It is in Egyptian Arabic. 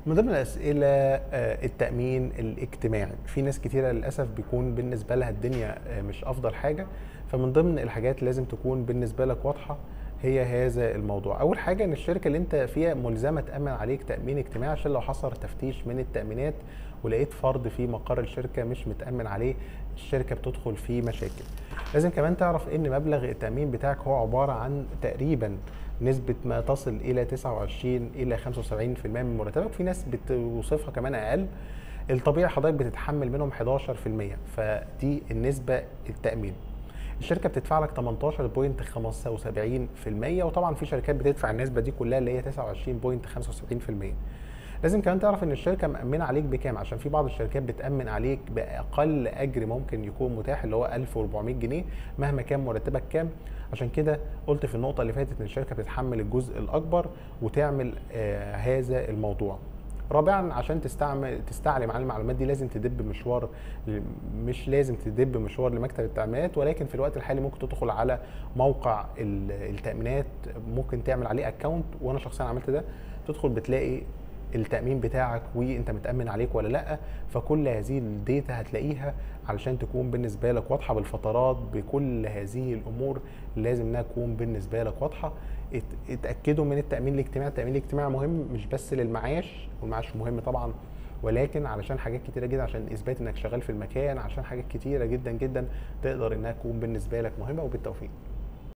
من ضمن الاسئله آه، التامين الاجتماعي في ناس كتيره للاسف بيكون بالنسبه لها الدنيا آه، مش افضل حاجه فمن ضمن الحاجات اللي لازم تكون بالنسبه لك واضحه هي هذا الموضوع اول حاجه ان الشركه اللي انت فيها ملزمه تامن عليك تامين اجتماعي عشان لو حصل تفتيش من التامينات ولقيت فرد في مقر الشركه مش متامن عليه الشركه بتدخل في مشاكل لازم كمان تعرف ان مبلغ التامين بتاعك هو عباره عن تقريبا نسبة ما تصل إلى 29 إلى 75% من مرتبك في ناس بتوصفها كمان أقل الطبيعي حضرتك بتتحمل منهم 11% فدي النسبة التأمين الشركة بتدفع لك 18.75% وطبعا في شركات بتدفع النسبة دي كلها اللي هي 29.75% لازم كمان تعرف ان الشركه مأمنه عليك بكام عشان في بعض الشركات بتأمن عليك باقل اجر ممكن يكون متاح اللي هو 1400 جنيه مهما كان مرتبك كام عشان كده قلت في النقطه اللي فاتت ان الشركه بتتحمل الجزء الاكبر وتعمل آه هذا الموضوع رابعا عشان تستعمل تستعلم عن المعلومات دي لازم تدب مشوار مش لازم تدب مشوار لمكتب التأمينات ولكن في الوقت الحالي ممكن تدخل على موقع التأمينات ممكن تعمل عليه اكونت وانا شخصيا عملت ده تدخل بتلاقي التامين بتاعك وانت متامن عليك ولا لا فكل هذه الداتا هتلاقيها علشان تكون بالنسبه لك واضحه بالفترات بكل هذه الامور لازم انها تكون بالنسبه لك واضحه اتاكدوا من التامين الاجتماعي التامين الاجتماعي مهم مش بس للمعاش والمعاش مهم طبعا ولكن علشان حاجات كتيره جدا عشان اثبات انك شغال في المكان عشان حاجات كتيره جدا جدا تقدر انها تكون بالنسبه لك مهمه وبالتوفيق